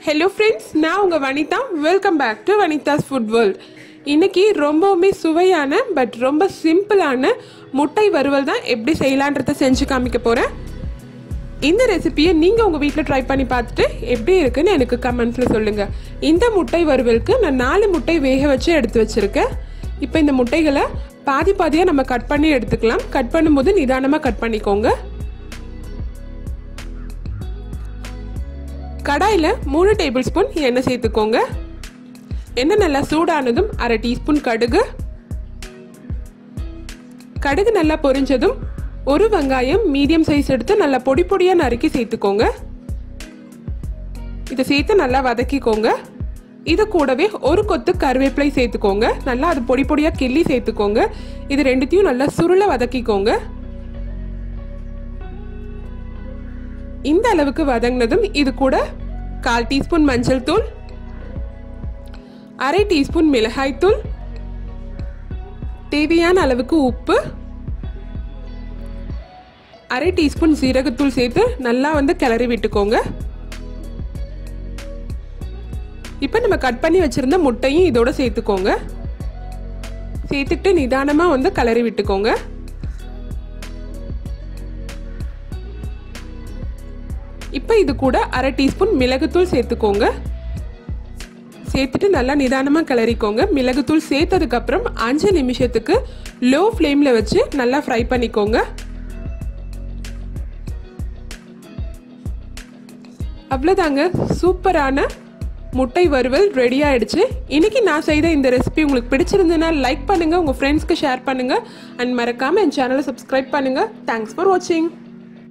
hello friends நான் உங்கள் Vanitha welcome back to Vanitha's food world இன்னைக்கு ரொம்பவுமே சுவையான பட் ரொம்ப சிம்பிளான முட்டை வறுவல் தான் எப்படி செய்யலான்றத செஞ்சு காமிக்க போகிறேன் இந்த ரெசிபியை நீங்கள் உங்கள் வீட்டில் ட்ரை பண்ணி பார்த்துட்டு எப்படி இருக்குன்னு எனக்கு கமெண்ட்ஸில் சொல்லுங்கள் இந்த முட்டை வறுவலுக்கு நான் நாலு முட்டை வேக வச்சு எடுத்து வச்சுருக்கேன் இப்போ இந்த முட்டைகளை பாதி பாதியாக நம்ம கட் பண்ணி எடுத்துக்கலாம் கட் பண்ணும்போது நிதானமாக கட் பண்ணிக்கோங்க கடாயில் மூணு டேபிள் ஸ்பூன் எண்ணெய் சேர்த்துக்கோங்க எண்ணெய் நல்லா சூடானதும் அரை டீஸ்பூன் கடுகு கடுகு நல்லா பொரிஞ்சதும் ஒரு வெங்காயம் மீடியம் சைஸ் எடுத்து நல்லா பொடி பொடியாக நறுக்கி சேர்த்துக்கோங்க இதை சேர்த்து நல்லா வதக்கிக்கோங்க இது கூடவே ஒரு கொத்து கருவேப்பிலை சேர்த்துக்கோங்க நல்லா அது பொடி பொடியாக கிள்ளி சேர்த்துக்கோங்க இது ரெண்டுத்தையும் நல்லா சுருள வதக்கிக்கோங்க இந்த அளவுக்கு வதங்கினதும் இது கூட கால் டீஸ்பூன் மஞ்சள் தூள் அரை டீஸ்பூன் மிளகாய் தூள் தேவையான அளவுக்கு உப்பு அரை டீஸ்பூன் சீரகத்தூள் சேர்த்து நல்லா வந்து கிளறி விட்டுக்கோங்க இப்போ நம்ம கட் பண்ணி வச்சிருந்த முட்டையும் இதோட சேர்த்துக்கோங்க சேர்த்துக்கிட்டு நிதானமாக வந்து கிளறி விட்டுக்கோங்க இப்போ இது கூட அரை டீஸ்பூன் மிளகுத்தூள் சேர்த்துக்கோங்க சேர்த்துட்டு நல்லா நிதானமாக கிளறிக்கோங்க மிளகுத்தூள் சேர்த்ததுக்கப்புறம் அஞ்சு நிமிஷத்துக்கு லோ ஃப்ளேமில் வச்சு நல்லா ஃப்ரை பண்ணிக்கோங்க அவ்வளோதாங்க சூப்பரான முட்டை வறுவல் ரெடி ஆயிடுச்சு இன்னைக்கு நான் செய்த இந்த ரெசிபி உங்களுக்கு பிடிச்சிருந்ததுன்னா லைக் பண்ணுங்கள் உங்கள் ஃப்ரெண்ட்ஸ்க்கு ஷேர் பண்ணுங்கள் அண்ட் மறக்காமல் என் சேனலை சப்ஸ்கிரைப் பண்ணுங்கள் தேங்க்ஸ் ஃபார் வாட்சிங்